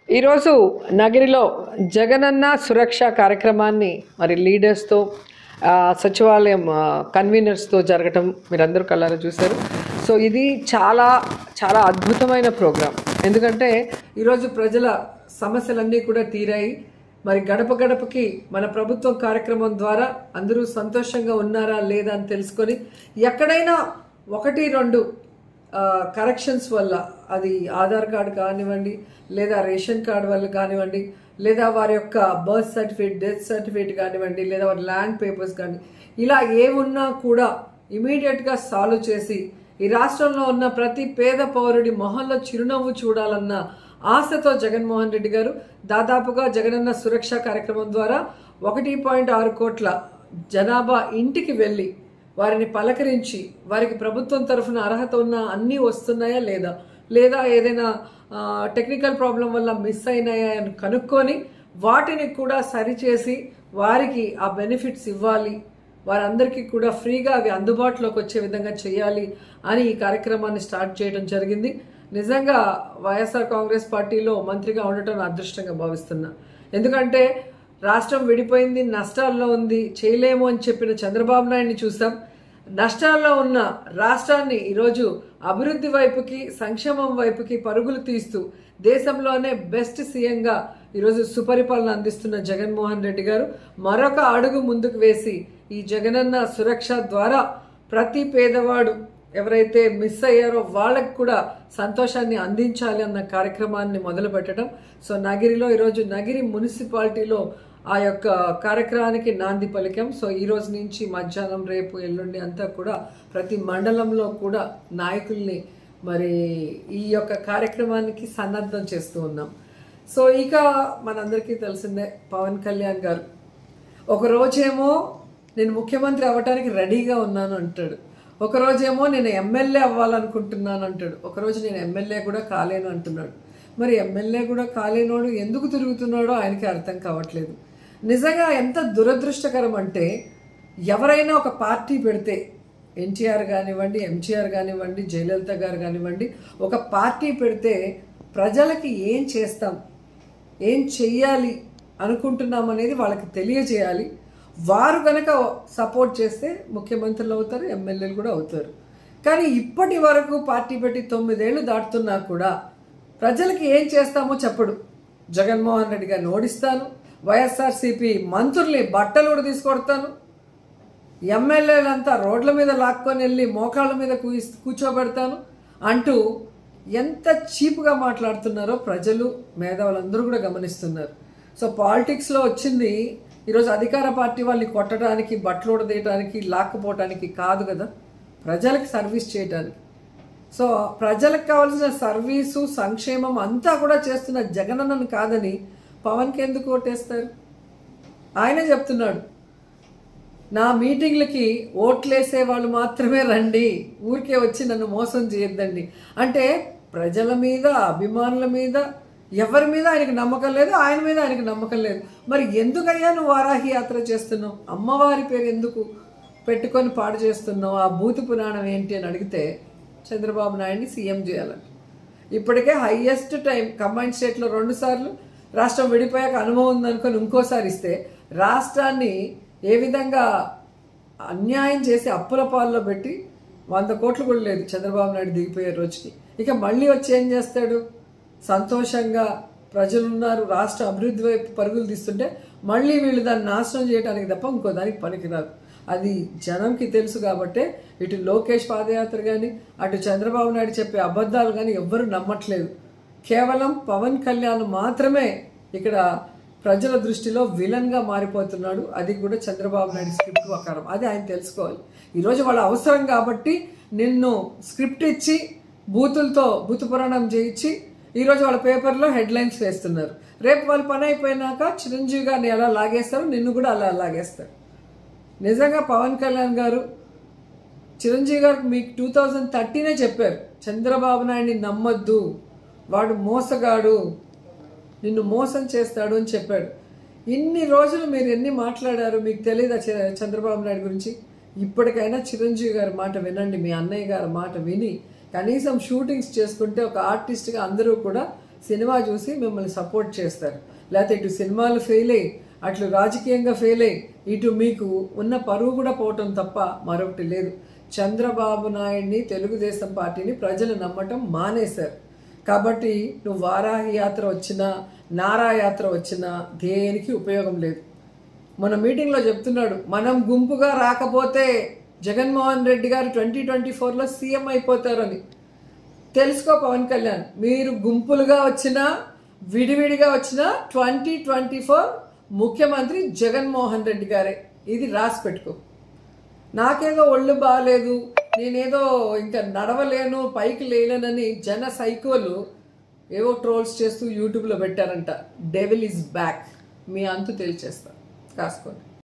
ఈరోజు నగిరిలో జగనన్న సురక్ష కార్యక్రమాన్ని మరి లీడర్స్తో ఆ, సచివాలయం ఆ, కన్వీనర్స్తో జరగటం మీరందరూ కళ్ళారా చూశారు సో ఇది చాలా చాలా అద్భుతమైన ప్రోగ్రాం ఎందుకంటే ఈరోజు ప్రజల సమస్యలన్నీ కూడా తీరాయి మరి గడప గడపకి మన ప్రభుత్వం కార్యక్రమం ద్వారా అందరూ సంతోషంగా ఉన్నారా లేదా అని తెలుసుకొని ఎక్కడైనా ఒకటి రెండు కరెక్షన్స్ వల్ల అది ఆధార్ కార్డు కానివ్వండి లేదా రేషన్ కార్డు వల్ల కానివ్వండి లేదా వారి యొక్క బర్త్ సర్టిఫికేట్ డెత్ సర్టిఫికేట్ కానివ్వండి లేదా వారి ల్యాండ్ పేపర్స్ కానీ ఇలా ఏమున్నా కూడా ఇమీడియట్గా సాల్వ్ చేసి ఈ రాష్ట్రంలో ఉన్న ప్రతి పేద పౌరుడి మొహంలో చిరునవ్వు చూడాలన్న ఆశతో జగన్మోహన్ రెడ్డి గారు దాదాపుగా జగనన్న సురక్ష కార్యక్రమం ద్వారా ఒకటి పాయింట్ ఆరు కోట్ల జనాభా ఇంటికి వెళ్ళి వారిని పలకరించి వారికి ప్రభుత్వం తరఫున అర్హత ఉన్న అన్నీ వస్తున్నాయా లేదా లేదా ఏదైనా ఆ, టెక్నికల్ ప్రాబ్లం వల్ల మిస్ అయినాయా అని కనుక్కొని వాటిని కూడా సరిచేసి వారికి ఆ బెనిఫిట్స్ ఇవ్వాలి వారందరికీ కూడా ఫ్రీగా అవి అందుబాటులోకి వచ్చే విధంగా చేయాలి అని ఈ కార్యక్రమాన్ని స్టార్ట్ చేయడం జరిగింది నిజంగా వైఎస్ఆర్ కాంగ్రెస్ పార్టీలో మంత్రిగా ఉండటం నా అదృష్టంగా భావిస్తున్నా ఎందుకంటే రాష్ట్రం విడిపోయింది నష్టాల్లో ఉంది చేయలేము అని చెప్పిన చంద్రబాబు నాయుడిని చూసాం నష్టాల్లో ఉన్న రాష్ట్రాన్ని ఈరోజు అభివృద్ధి వైపుకి సంక్షేమం వైపుకి పరుగులు తీస్తూ దేశంలోనే బెస్ట్ సీఎంగా ఈరోజు సుపరిపాలన అందిస్తున్న జగన్మోహన్ రెడ్డి గారు మరొక అడుగు ముందుకు వేసి ఈ జగనన్న సురక్ష ద్వారా ప్రతి పేదవాడు ఎవరైతే మిస్ అయ్యారో వాళ్ళకి కూడా సంతోషాన్ని అందించాలి అన్న కార్యక్రమాన్ని మొదలు పెట్టడం సో నగిరిలో ఈరోజు నగిరి మున్సిపాలిటీలో ఆ యొక్క కార్యక్రమానికి నాంది పలికాం సో ఈ రోజు నుంచి మధ్యాహ్నం రేపు ఎల్లుండి అంతా కూడా ప్రతి మండలంలో కూడా నాయకుల్ని మరి ఈ యొక్క కార్యక్రమానికి సన్నద్ధం చేస్తూ ఉన్నాం సో ఇక మనందరికీ తెలిసిందే పవన్ కళ్యాణ్ గారు ఒక రోజేమో నేను ముఖ్యమంత్రి అవ్వటానికి రెడీగా ఉన్నాను అంటాడు ఒక రోజేమో నేను ఎమ్మెల్యే అవ్వాలనుకుంటున్నాను అంటాడు ఒకరోజు నేను ఎమ్మెల్యే కూడా కాలేను అంటున్నాడు మరి ఎమ్మెల్యే కూడా కాలేనోడు ఎందుకు తిరుగుతున్నాడో ఆయనకి అర్థం కావట్లేదు నిజంగా ఎంత దురదృష్టకరం అంటే ఎవరైనా ఒక పార్టీ పెడితే ఎన్టీఆర్ కానివ్వండి ఎంజీఆర్ కానివ్వండి జయలలిత గారు కానివ్వండి ఒక పార్టీ పెడితే ప్రజలకి ఏం చేస్తాం ఏం చెయ్యాలి అనుకుంటున్నాం అనేది వాళ్ళకి తెలియజేయాలి వారు కనుక సపోర్ట్ చేస్తే ముఖ్యమంత్రులు అవుతారు ఎమ్మెల్యేలు కూడా అవుతారు కానీ ఇప్పటి వరకు పార్టీ పెట్టి తొమ్మిదేళ్లు దాటుతున్నా కూడా ప్రజలకి ఏం చేస్తామో చెప్పడు జగన్మోహన్ రెడ్డి గారిని ఓడిస్తాను వైఎస్ఆర్సీపీ మంత్రుల్ని బట్టలు కూడా తీసుకొడతాను ఎమ్మెల్యేలంతా రోడ్ల మీద లాక్కొని వెళ్ళి మోకాళ్ళ మీద కూయి కూర్చోబెడతాను అంటూ ఎంత చీప్గా మాట్లాడుతున్నారో ప్రజలు మేధావులందరూ కూడా గమనిస్తున్నారు సో పాలిటిక్స్లో వచ్చింది ఈరోజు అధికార పార్టీ వాళ్ళని కొట్టడానికి బట్టలు ఉడదీయడానికి లాక్కుపోవటానికి కాదు కదా ప్రజలకు సర్వీస్ చేయడానికి సో ప్రజలకు కావాల్సిన సర్వీసు సంక్షేమం అంతా కూడా చేస్తున్న జగనన్నను కాదని పవన్కి ఎందుకు ఓటేస్తారు ఆయనే చెప్తున్నాడు నా మీటింగ్లకి ఓట్లేసే వాళ్ళు మాత్రమే రండి ఊరికే వచ్చి నన్ను మోసం చేయొద్దండి అంటే ప్రజల మీద అభిమానుల మీద ఎవరి మీద ఆయనకు నమ్మకం లేదు ఆయన మీద ఆయనకు నమ్మకం లేదు మరి ఎందుకయ్యా నువ్వు వారాహి యాత్ర చేస్తున్నావు అమ్మవారి పేరు ఎందుకు పెట్టుకొని పాడు చేస్తున్నావు ఆ భూతి పురాణం ఏంటి అని అడిగితే చంద్రబాబు నాయుడిని సీఎం చేయాలంట ఇప్పటికే హైయెస్ట్ టైం కంబైన్ స్టేట్లో రెండు సార్లు రాష్ట్రం విడిపోయాక అనుభవం ఉందనుకొని ఇంకోసారి ఇస్తే రాష్ట్రాన్ని ఏ విధంగా అన్యాయం చేసి అప్పుల పాల్లో పెట్టి వంద కోట్లు కూడా లేదు చంద్రబాబు నాయుడు దిగిపోయే రోజుకి ఇక మళ్ళీ వచ్చి ఏం చేస్తాడు సంతోషంగా ప్రజలున్నారు రాష్ట్ర అభివృద్ధి వైపు పరుగులు తీస్తుంటే మళ్ళీ వీళ్ళు దాన్ని నాశనం చేయడానికి తప్ప ఇంకో దానికి పనికిరాదు అది జనంకి తెలుసు కాబట్టే ఇటు లోకేష్ పాదయాత్ర కానీ అటు చంద్రబాబు నాయుడు చెప్పే అబద్ధాలు కానీ ఎవ్వరూ నమ్మట్లేదు కేవలం పవన్ కళ్యాణ్ మాత్రమే ఇక్కడ ప్రజల దృష్టిలో విలన్గా మారిపోతున్నాడు అది కూడా చంద్రబాబు నాయుడు స్క్రిప్ట్ ప్రకారం అది ఆయన తెలుసుకోవాలి ఈరోజు వాళ్ళ అవసరం కాబట్టి నిన్ను స్క్రిప్ట్ ఇచ్చి బూతులతో బూతు పురాణం చేయించి ఈరోజు వాళ్ళ పేపర్లో హెడ్లైన్స్ వేస్తున్నారు రేపు వాళ్ళ పని అయిపోయినాక చిరంజీవి గారిని ఎలా లాగేస్తారో నిన్ను కూడా అలా లాగేస్తారు నిజంగా పవన్ కళ్యాణ్ గారు చిరంజీవి గారికి మీకు టూ థౌజండ్ థర్టీనే చెప్పారు చంద్రబాబు నాయుడిని నమ్మొద్దు వాడు మోసగాడు నిన్ను మోసం చేస్తాడు అని చెప్పాడు ఇన్ని రోజులు మీరు ఎన్ని మాట్లాడారు మీకు తెలియదా చ- చంద్రబాబు నాయుడు గురించి ఇప్పటికైనా చిరంజీవి గారి మాట వినండి మీ అన్నయ్య గారి మాట విని కనీసం షూటింగ్స్ చేసుకుంటే ఒక ఆర్టిస్ట్గా అందరూ కూడా సినిమా చూసి మిమ్మల్ని సపోర్ట్ చేస్తారు లేకపోతే ఇటు సినిమాలు ఫెయిల్ అయ్యి అట్లు రాజకీయంగా ఫెయిల్ అయ్యి ఇటు మీకు ఉన్న పరువు కూడా పోవటం తప్ప మరొకటి లేదు చంద్రబాబు నాయుడిని తెలుగుదేశం పార్టీని ప్రజలు నమ్మటం మానేశారు కాబట్టి నువ్వు వారాహి యాత్ర వచ్చినా నారా యాత్ర వచ్చినా దేనికి ఉపయోగం లేదు మన మీటింగ్లో చెప్తున్నాడు మనం గుంపుగా రాకపోతే జగన్మోహన్ రెడ్డి గారు ట్వంటీ ట్వంటీ ఫోర్లో సీఎం అయిపోతారని తెలుసుకో పవన్ కళ్యాణ్ మీరు గుంపులుగా వచ్చినా విడివిడిగా వచ్చినా ట్వంటీ ట్వంటీ ఫోర్ ముఖ్యమంత్రి జగన్మోహన్ రెడ్డి గారే ఇది రాసి పెట్టుకో నాకేదో ఒళ్ళు బాగాలేదు నేనేదో ఇంకా నడవలేను పైకి లేలేనని జన సైకోలు ఏవో ట్రోల్స్ చేస్తూ యూట్యూబ్లో పెట్టారంట డెవిల్ ఈజ్ బ్యాక్ మీ అంతు తేల్చేస్తా కాసుకోండి